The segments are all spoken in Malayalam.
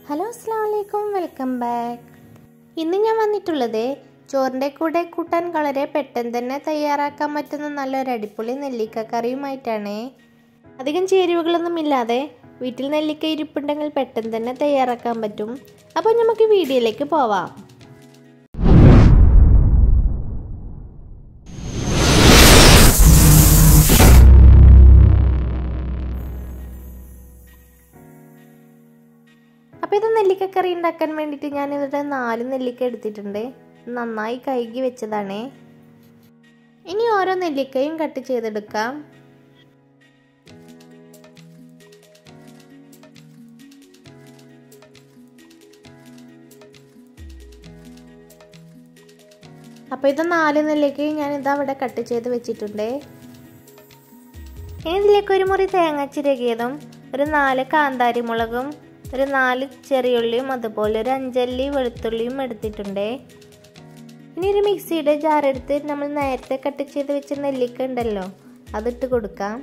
ഹലോ അസ്സാം വലൈക്കും വെൽക്കം ബാക്ക് ഇന്ന് ഞാൻ വന്നിട്ടുള്ളത് ചോറിൻ്റെ കൂടെ കൂട്ടാൻ വളരെ പെട്ടെന്ന് തന്നെ തയ്യാറാക്കാൻ പറ്റുന്ന നല്ലൊരു അടിപൊളി നെല്ലിക്ക കറിയുമായിട്ടാണ് അധികം ചേരുവകളൊന്നും ഇല്ലാതെ വീട്ടിൽ നെല്ലിക്ക ഇരിപ്പുണ്ടെങ്കിൽ പെട്ടെന്ന് തന്നെ തയ്യാറാക്കാൻ പറ്റും അപ്പോൾ നമുക്ക് വീഡിയോയിലേക്ക് പോവാം അപ്പോൾ ഇത് നെല്ലിക്കക്കറി ഉണ്ടാക്കാൻ വേണ്ടിയിട്ട് ഞാനിവിടെ നാല് നെല്ലിക്ക എടുത്തിട്ടുണ്ട് നന്നായി കഴുകി വെച്ചതാണ് ഇനി ഓരോ നെല്ലിക്കയും കട്ട് ചെയ്തെടുക്കാം അപ്പോൾ ഇത് നാല് നെല്ലിക്കയും ഞാൻ ഇതാ അവിടെ കട്ട് ചെയ്ത് വെച്ചിട്ടുണ്ട് ഇനി ഇതിലേക്ക് ഒരു മുറി തേങ്ങ ചിരകിയതും ഒരു നാല് കാന്താരി മുളകും ഒരു നാല് ചെറിയുള്ളിയും അതുപോലെ ഒരു അഞ്ചല്ലി വെളുത്തുള്ളിയും എടുത്തിട്ടുണ്ട് ഇനി ഒരു മിക്സിയുടെ ജാറെടുത്ത് നമ്മൾ നേരത്തെ കട്ട് ചെയ്ത് വെച്ച നെല്ലിക്ക ഉണ്ടല്ലോ അതിട്ട് കൊടുക്കാം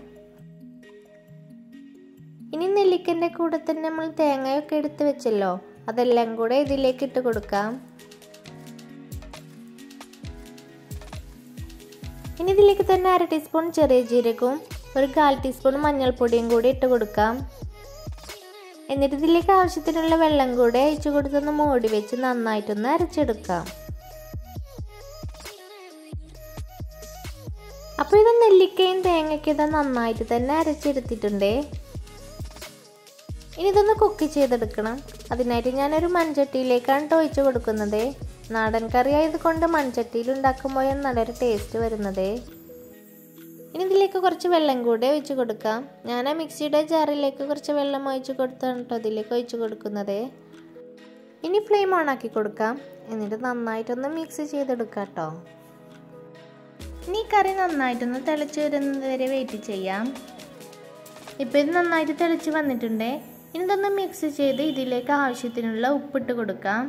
ഇനി നെല്ലിക്കൻ്റെ കൂടെ തന്നെ നമ്മൾ തേങ്ങയൊക്കെ എടുത്ത് വെച്ചല്ലോ അതെല്ലാം കൂടെ ഇതിലേക്ക് ഇട്ട് കൊടുക്കാം ഇനി ഇതിലേക്ക് തന്നെ അര ടീസ്പൂൺ ചെറിയ ജീരകവും ഒരു കാൽ ടീസ്പൂൺ മഞ്ഞൾപ്പൊടിയും കൂടി ഇട്ട് കൊടുക്കാം എന്നിട്ട് ഇതിലേക്ക് ആവശ്യത്തിനുള്ള വെള്ളം കൂടെ ഒഴിച്ചു കൊടുത്തൊന്ന് മൂടി വെച്ച് നന്നായിട്ടൊന്ന് അരച്ചെടുക്കാം അപ്പോൾ ഇത് നെല്ലിക്കയും തേങ്ങയ്ക്കും ഇത് നന്നായിട്ട് തന്നെ അരച്ചെടുത്തിട്ടുണ്ട് ഇനി ഇതൊന്ന് കുക്ക് ചെയ്തെടുക്കണം അതിനായിട്ട് ഞാനൊരു മൺചട്ടിയിലേക്കാണ് ഒഴിച്ചു കൊടുക്കുന്നത് നാടൻ കറി ആയതുകൊണ്ട് മൺചട്ടിയിൽ ഉണ്ടാക്കുമ്പോൾ നല്ലൊരു ടേസ്റ്റ് വരുന്നത് ഇനി ഇതിലേക്ക് കുറച്ച് വെള്ളം കൂടെ ഒഴിച്ച് കൊടുക്കാം ഞാൻ ആ മിക്സിയുടെ ജാറിലേക്ക് കുറച്ച് വെള്ളം ഒഴിച്ച് കൊടുത്താണ് കേട്ടോ ഇതിലേക്ക് ഒഴിച്ച് കൊടുക്കുന്നത് ഇനി ഫ്ലെയിം ഓൺ ആക്കി കൊടുക്കാം എന്നിട്ട് നന്നായിട്ടൊന്ന് മിക്സ് ചെയ്തെടുക്കാം കേട്ടോ ഇനി കറി നന്നായിട്ടൊന്ന് തിളച്ച് വരുന്നത് വരെ വെയിറ്റ് ചെയ്യാം ഇപ്പോൾ ഇത് നന്നായിട്ട് തിളച്ച് വന്നിട്ടുണ്ട് ഇനി ഇതൊന്ന് മിക്സ് ചെയ്ത് ഇതിലേക്ക് ആവശ്യത്തിനുള്ള ഉപ്പിട്ട് കൊടുക്കാം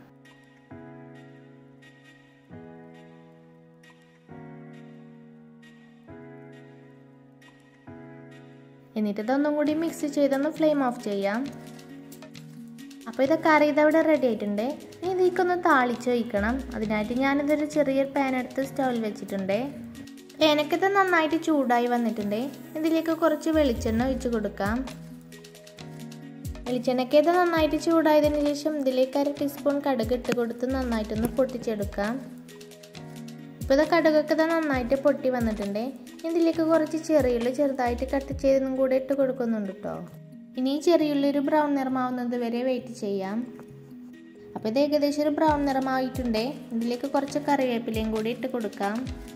എന്നിട്ട് ഇതൊന്നും കൂടി മിക്സ് ചെയ്തൊന്ന് ഫ്ലെയിം ഓഫ് ചെയ്യാം അപ്പോൾ ഇത് കറി ഇതവിടെ റെഡി ആയിട്ടുണ്ട് ഇനി ഇതിലേക്കൊന്ന് താളിച്ച് വയ്ക്കണം അതിനായിട്ട് ഞാനിതൊരു ചെറിയൊരു പാൻ എടുത്ത് സ്റ്റൗവിൽ വെച്ചിട്ടുണ്ട് പാനൊക്കെ ഇത് നന്നായിട്ട് ചൂടായി വന്നിട്ടുണ്ട് ഇതിലേക്ക് കുറച്ച് വെളിച്ചെണ്ണ ഒഴിച്ച് കൊടുക്കാം വെളിച്ചെണ്ണയ്ക്ക് ഇത് നന്നായിട്ട് ചൂടായതിനു ശേഷം ഇതിലേക്ക് അര ടീസ്പൂൺ കടുക് ഇട്ട് കൊടുത്ത് നന്നായിട്ടൊന്ന് പൊട്ടിച്ചെടുക്കാം ഇപ്പോൾ ഇത് കടുകൊക്കെ ഇത് നന്നായിട്ട് പൊട്ടി വന്നിട്ടുണ്ട് ഇതിലേക്ക് കുറച്ച് ചെറിയുള്ളി ചെറുതായിട്ട് കട്ട് ചെയ്തതും കൂടെ ഇട്ട് കൊടുക്കുന്നുണ്ട് കേട്ടോ ഇനി ചെറിയുള്ളി ഒരു ബ്രൗൺ നിറമാവുന്നത് വരെ വെയിറ്റ് ചെയ്യാം അപ്പോൾ ഇത് ഏകദേശം ഒരു ബ്രൗൺ നിറമായിട്ടുണ്ട് ഇതിലേക്ക് കുറച്ച് കറിവേപ്പിലയും കൂടി ഇട്ട് കൊടുക്കാം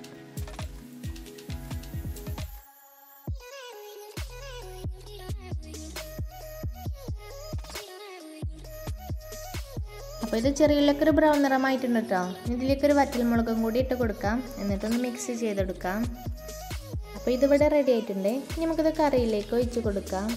അപ്പോൾ ഇത് ചെറിയുള്ളിലേക്ക് ഒരു ബ്രൗൺ നിറമായിട്ടുണ്ട് കേട്ടോ ഇതിലേക്ക് ഒരു വറ്റൽമുളകും കൂടി ഇട്ട് കൊടുക്കാം എന്നിട്ടൊന്ന് മിക്സ് ചെയ്തെടുക്കാം അപ്പോൾ ഇതിവിടെ റെഡി ആയിട്ടുണ്ട് ഇനി നമുക്കിത് കറിയിലേക്ക് ഒഴിച്ച് കൊടുക്കാം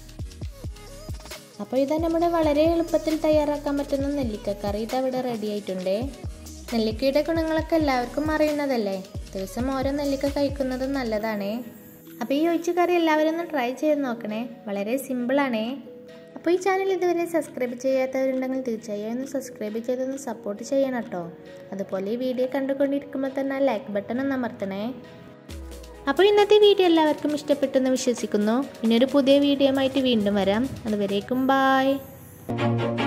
അപ്പോൾ ഇത് നമ്മുടെ വളരെ എളുപ്പത്തിൽ തയ്യാറാക്കാൻ പറ്റുന്ന നെല്ലിക്കക്കറി ഇതവിടെ റെഡി ആയിട്ടുണ്ട് നെല്ലിക്കയുടെ ഗുണങ്ങളൊക്കെ എല്ലാവർക്കും അറിയുന്നതല്ലേ ദിവസം ഓരോ നെല്ലിക്ക കഴിക്കുന്നത് നല്ലതാണേ അപ്പോൾ ഈ ഒഴിച്ച കറി എല്ലാവരും ഒന്ന് ട്രൈ ചെയ്ത് നോക്കണേ വളരെ സിമ്പിളാണേ അപ്പോൾ ഈ ചാനൽ ഇതുവരെ സബ്സ്ക്രൈബ് ചെയ്യാത്തവരുണ്ടെങ്കിൽ തീർച്ചയായും ഒന്ന് സബ്സ്ക്രൈബ് ചെയ്തൊന്ന് സപ്പോർട്ട് ചെയ്യണം കേട്ടോ അതുപോലെ ഈ വീഡിയോ കണ്ടുകൊണ്ടിരിക്കുമ്പോൾ തന്നെ ലൈക്ക് ബട്ടൺ ഒന്ന് അമർത്തണേ അപ്പോൾ ഇന്നത്തെ വീഡിയോ എല്ലാവർക്കും ഇഷ്ടപ്പെട്ടെന്ന് വിശ്വസിക്കുന്നു ഇനിയൊരു പുതിയ വീഡിയോ ആയിട്ട് വീണ്ടും വരാം അതുവരേക്കും ബായ്